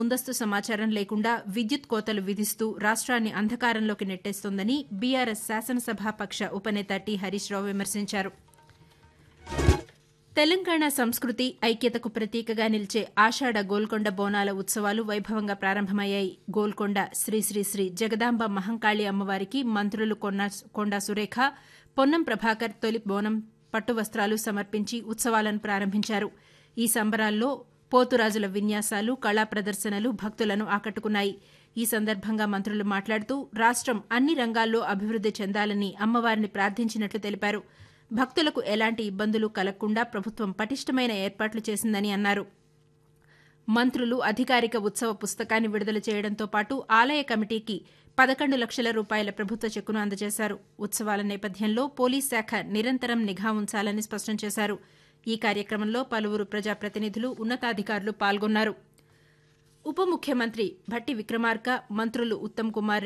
ముందస్తు సమాచారం లేకుండా విద్యుత్ కోతలు విధిస్తూ రాష్ట్రాన్ని అంధకారంలోకి నెట్టేస్తోందని బీఆర్ఎస్ శాసనసభాపక్ష ఉపనేత టి హరీష్ రావు విమర్శించారు తెలంగాణ సంస్కృతి ఐక్యతకు ప్రతీకగా నిలిచే ఆషాఢ గోల్కొండ బోనాల ఉత్సవాలు వైభవంగా ప్రారంభమయ్యాయి గోల్కొండ శ్రీ శ్రీ శ్రీ జగదాంబ మహంకాళి అమ్మవారికి మంత్రులు కొండా సురేఖ పొన్నం ప్రభాకర్ తొలి బోనం పట్టు వస్త్రాలు సమర్పించి ఉత్సవాలను ప్రారంభించారు ఈ సంబరాల్లో పోతురాజుల విన్యాసాలు కళా ప్రదర్శనలు భక్తులను ఆకట్టుకున్నాయి ఈ సందర్భంగా మంత్రులు మాట్లాడుతూ రాష్టం అన్ని రంగాల్లో అభివృద్ది చెందాలని అమ్మవారిని ప్రార్థించినట్లు తెలిపారు భక్తులకు ఎలాంటి ఇబ్బందులు కలగకుండా ప్రభుత్వం పటిష్టమైన ఏర్పాట్లు చేసిందని అన్నారు మంత్రులు అధికారిక ఉత్సవ పుస్తకాన్ని విడుదల చేయడంతో పాటు ఆలయ కమిటీకి పదకొండు లక్షల రూపాయల ప్రభుత్వ చెక్కును అందజేశారు ఉత్సవాల నేపథ్యంలో పోలీస్ శాఖ నిరంతరం నిఘా ఉంచాలని స్పష్టం చేశారు ఈ కార్యక్రమంలో పలువురు ప్రజాప్రతినిధులు ఉన్నతాధికారులు పాల్గొన్నారు ఉప ముఖ్యమంత్రి భట్టి విక్రమార్క మంత్రులు ఉత్తమ్ కుమార్